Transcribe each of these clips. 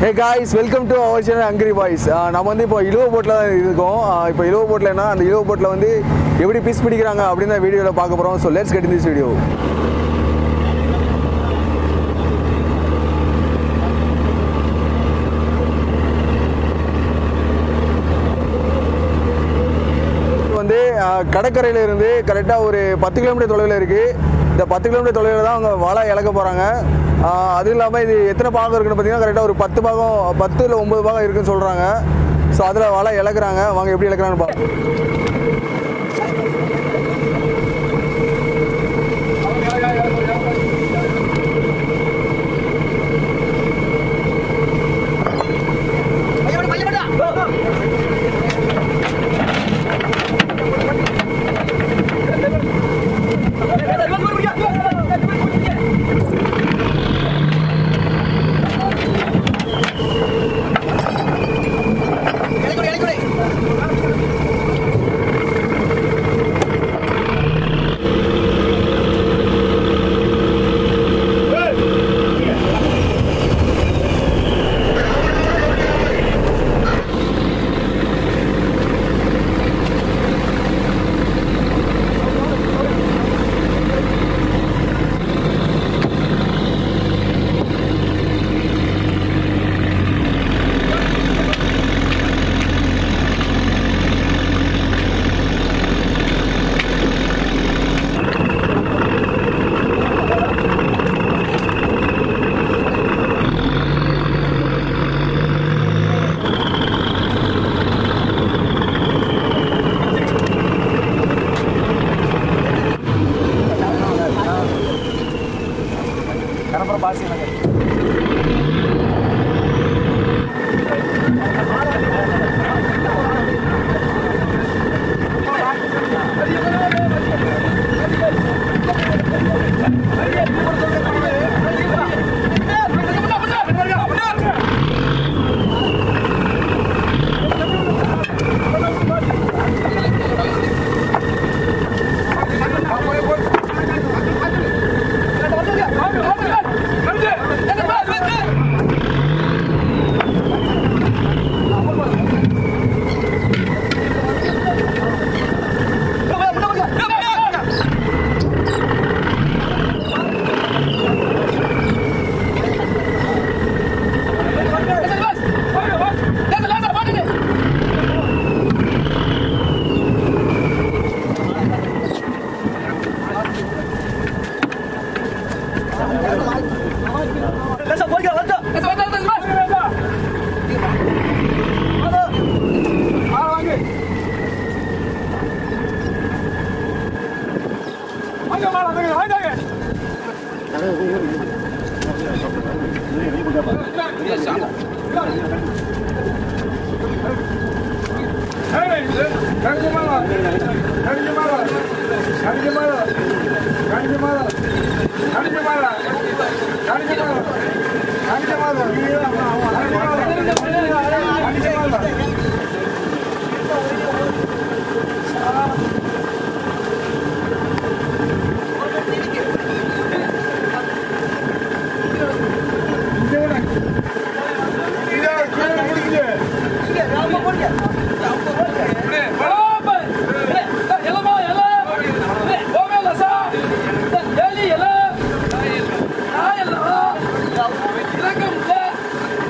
hey guys welcome to our channel angry boys நம்ம வந்து இப்போ இழுவ போட்டில் தான் இருக்கோம் ஆஹ் இப்போ இழுவ போட்டில் என்ன அந்த இழுவ போட்டில் வந்து எப்படி பீஸ் பிடிக்கிறாங்க அப்படின்னு தான் வீடியோவில் பார்க்க போகிறோம் so let's get in this video வந்து ஆஹ், கடற்கரையில இருந்து கரெக்டாக ஒரு பத்து கிலோமீட்டர் தொலைவில் இருக்குது இந்த பத்து கிலோமீட்டர் தொலைவில் தான் அவங்க வலை இழக்க போகிறாங்க அதுவும் இல்லாமல் இது எத்தனை பாகம் இருக்குன்னு பார்த்தீங்கன்னா கரெக்டாக ஒரு பத்து பாகம் பத்து இல்லை ஒம்பது பாகம் இருக்குன்னு சொல்கிறாங்க ஸோ அதில் வலை இழக்கிறாங்க வாங்க எப்படி இழக்கிறாங்கன்னு பார்ப்போம் எல்லாம்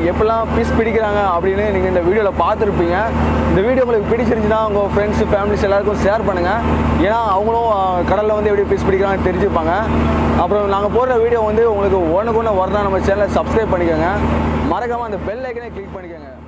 எப்படிலாம் பீஸ் பிடிக்கிறாங்க அப்படின்னு நீங்கள் இந்த வீடியோவில் பார்த்துருப்பீங்க இந்த வீடியோ உங்களுக்கு பிடிச்சிருந்துச்சுன்னா உங்கள் ஃப்ரெண்ட்ஸ் ஃபேமிலிஸ் எல்லாருக்கும் ஷேர் பண்ணுங்கள் ஏன்னா அவங்களும் கடலில் வந்து எப்படி பீஸ் பிடிக்கிறாங்கன்னு தெரிஞ்சுப்பாங்க அப்புறம் நாங்கள் போடுற வீடியோ வந்து உங்களுக்கு ஒன்றுக்கு ஒன்று வரதான் நம்ம சேனலை சப்ஸ்கிரைப் பண்ணிக்கோங்க மறக்காமல் அந்த பெல் ஐக்கனே கிளிக் பண்ணிக்கோங்க